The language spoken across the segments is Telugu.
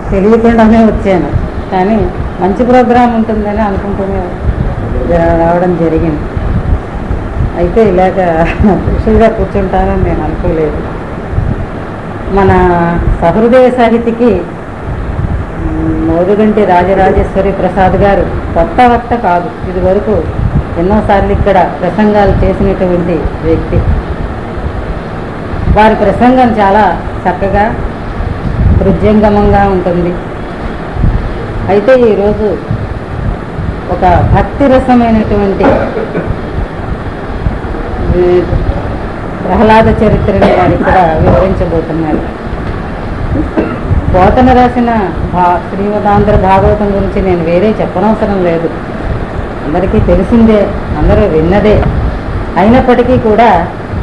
తెలియకుండానే వచ్చాను కానీ మంచి ప్రోగ్రాం ఉంటుందని అనుకుంటూనే జ- రావడం జరిగింది అయితే ఇలాగ పురుషులుగా కూర్చుంటానని నేను అనుకోలేదు మన సహృదయ సాహితికి మ్, మోదుగంటి రాజరాజేశ్వరి ప్రసాద్ గారు కొత్త వక్త కాదు ఇది వరకు ఎన్నోసార్లు ఇక్కడ ప్రసంగాలు చేసినటువంటి వ్యక్తి వారి ప్రసంగం చాలా చక్కగా హృద్యంగమంగా ఉంటుంది అయితే ఈరోజు ఒక భక్తి రసమైనటువంటి ఈ ప్రహ్లాద చరిత్రని వారు ఇక్కడ వివరించబోతున్నారు పోతన రాసిన భా శ్రీమదాంధ్ర భాగవతం గురించి నేను వేరే చెప్పనవసరం లేదు అందరికీ తెలిసిందే అందరూ విన్నదే అయినప్పటికీ కూడా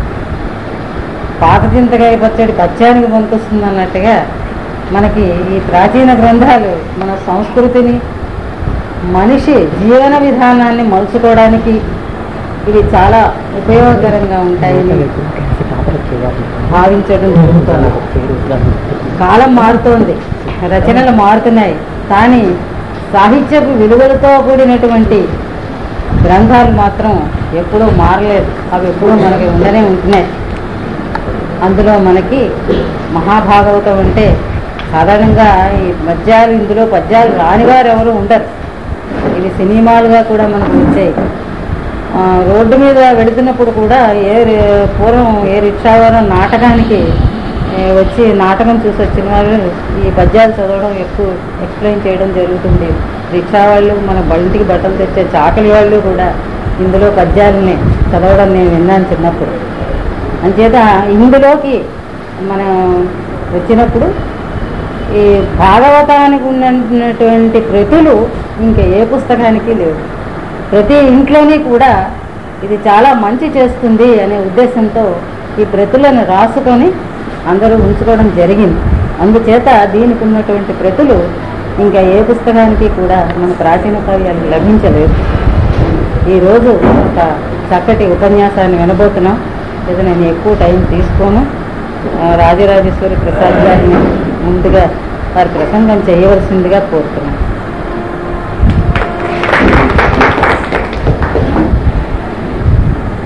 పాత చింతకాయ పచ్చడి పచ్చానికి పంపిస్తుంది అన్నట్టుగా మనకి ఈ ప్రాచీన గ్రంథాలు మన సంస్కృతిని మనిషి జీవన విధానాన్ని మలుచుకోవడానికి ఇవి చాలా ఉపయోగకరంగా ఉంటాయని భావించడం జరుగుతుంది కాలం మారుతోంది రచనలు మారుతున్నాయి కానీ సాహిత్యపు విలువలతో కూడినటువంటి గ్రంథాలు మాత్రం ఎప్పుడూ మారలేదు అవి ఎప్పుడూ మనకి ఉండనే ఉంటున్నాయి అందులో మనకి మహాభాగవతం అంటే సాధారణంగా ఈ పద్యాలు ఇందులో పద్యాలు రానివారు ఎవరు ఉండరు ఇవి సినిమాలుగా కూడా మనకు వచ్చాయి ఆ, రోడ్డు మీద వెళుతున్నప్పుడు కూడా ఏ రి- పూర్వం ఏ రిక్షావారో నాటకానికి ఏ, వచ్చి నాటకం చూసి వచ్చిన వాళ్ళు ఈ పద్యాలు చదవడం ఎక్కువ ఎక్స్ప్లెయిన్ చేయడం జరుగుతుంది రిక్షా వాళ్ళు మన బంటికి బట్టలు తెచ్చే చాకలి వాళ్ళు కూడా ఇందులో పద్యాలని చదవడం నేను విన్నాను చిన్నప్పుడు అంచేత ఇందులోకి మనం వచ్చినప్పుడు ఈ భాగవతానికి ఉన్నటువంటి ప్రతులు ఇంకా ఏ పుస్తకానికి లేవు ప్రతి ఇంట్లోని కూడా ఇది చాలా మంచి చేస్తుంది అనే ఉద్దేశంతో ఈ ప్రతులను రాసుకొని అందరూ ఉంచుకోవడం జరిగింది అందుచేత దీనికి ఉన్నటువంటి ప్రతులు ఇంకా ఏ పుస్తకానికి కూడా మన ప్రాచీన కావ్యాలు లభించలేదు ఈరోజు ఒక చక్కటి ఉపన్యాసాన్ని వినబోతున్నాం ఇది నేను ఎక్కువ టైం తీసుకోను ఆ, రాజరాజేశ్వరి ప్రసాద్ గారిని ముందుగా వారి ప్రసంగం చేయవలసిందిగా కోరుతున్నాను